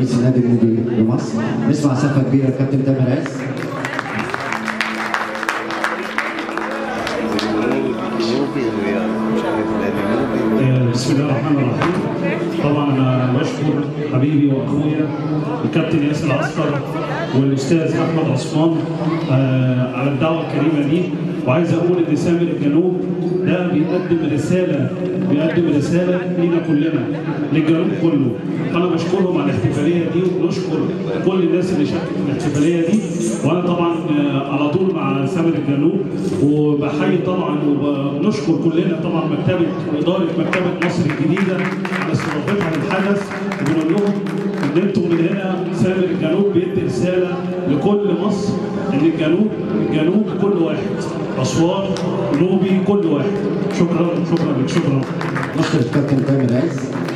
رئيس النادي النوبي بمصر نسمع سقفه كبيره كابتن تامر عز بسم الله الرحمن الرحيم طبعا انا بشكر حبيبي واخويا الكابتن ياسر عسكر والاستاذ احمد عثمان آه، على الدعوه الكريمه دي وعايز اقول ان سامر الجنوب ده بيقدم رساله بيقدم رساله لينا كلنا للجنوب كله فانا بشكرهم على الاحتفاليه دي وبنشكر كل الناس اللي شاركت في الاحتفاليه دي وانا طبعا آه، على طول مع سامر الجنوب وبحيي طبعا وبنشكر كلنا طبعا مكتبه واداره مكتبه مصر الجديده على استضافتها للحدث وبنقول لهم ان انتم من هنا سامر الجنوب بيدي رساله لكل مصر ان الجنوب الجنوب كل واحد اسوان نوبي كل واحد شكرا شكرا لك شكرا نشكر الكابتن تامر عز